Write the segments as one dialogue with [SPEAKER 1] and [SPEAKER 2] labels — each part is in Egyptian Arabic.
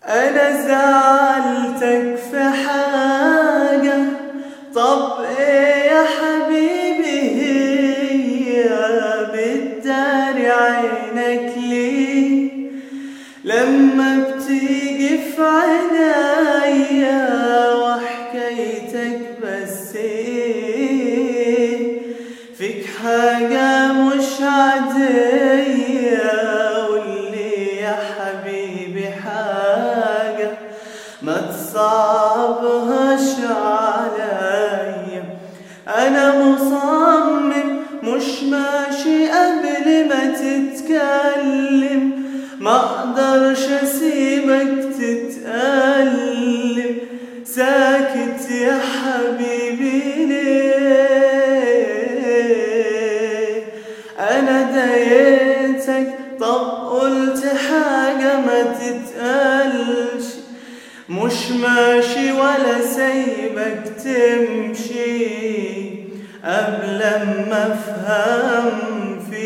[SPEAKER 1] أنا زعلتك في حاجة طب إيه يا حبيبي هي بتداري عينك ليه لما بتيجي في عينيا وحكايتك بس إيه فيك حاجة مش عادية قولي يا حبيبي حاجة ما تصعبهاش عليا أنا مصمم مش ماشي قبل ما تتكلم ما اقدرش اسيبك تتألم ساكت يا حبيبي ليه انا ضايقتك طب قلت حاجة ما تتقالش مش ماشي ولا سايبك تمشي قبل ما افهم في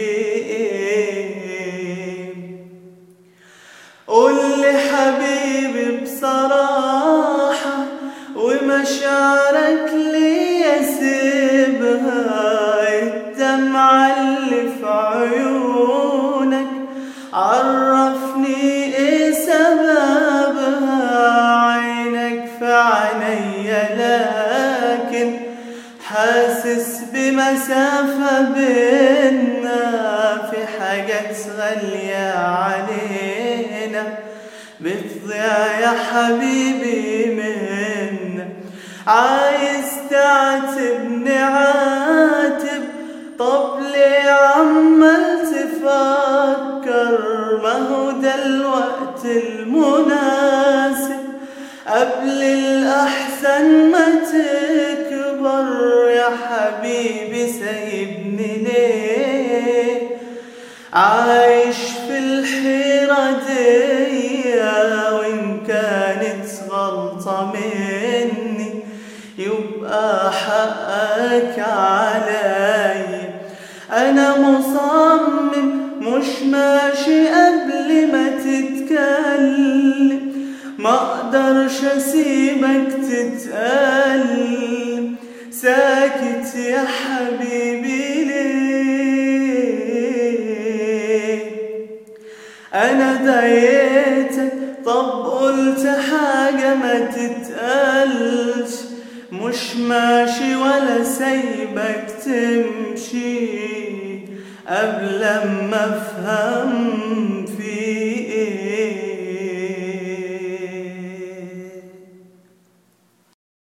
[SPEAKER 1] ايه قول لي حبيبي بصراحة ومشاعرك ليا سيبها الدمعة اللي في عيونك عرفني ايه سببها عينك في عينيا لكن حاسس بمسافة بينا في حاجات غالية علينا بتضيع يا حبيبي منا عايز تعاتبني عاتب طب ليه عمال تفكر ما هو ده الوقت المناسب قبل الأحسن ما تكبر يا حبيبي سايبني ليه عايش في الحيرة دي وإن كانت غلطة مني يبقى حقك علي أنا مصمم مش ماشي قبل ما تتكلم ما اقدرش اسيبك تتألم ساكت يا حبيبي ليه انا ضايقتك طب قلت حاجة ما تتقالش مش ماشي ولا سايبك تمشي قبل ما افهم فيك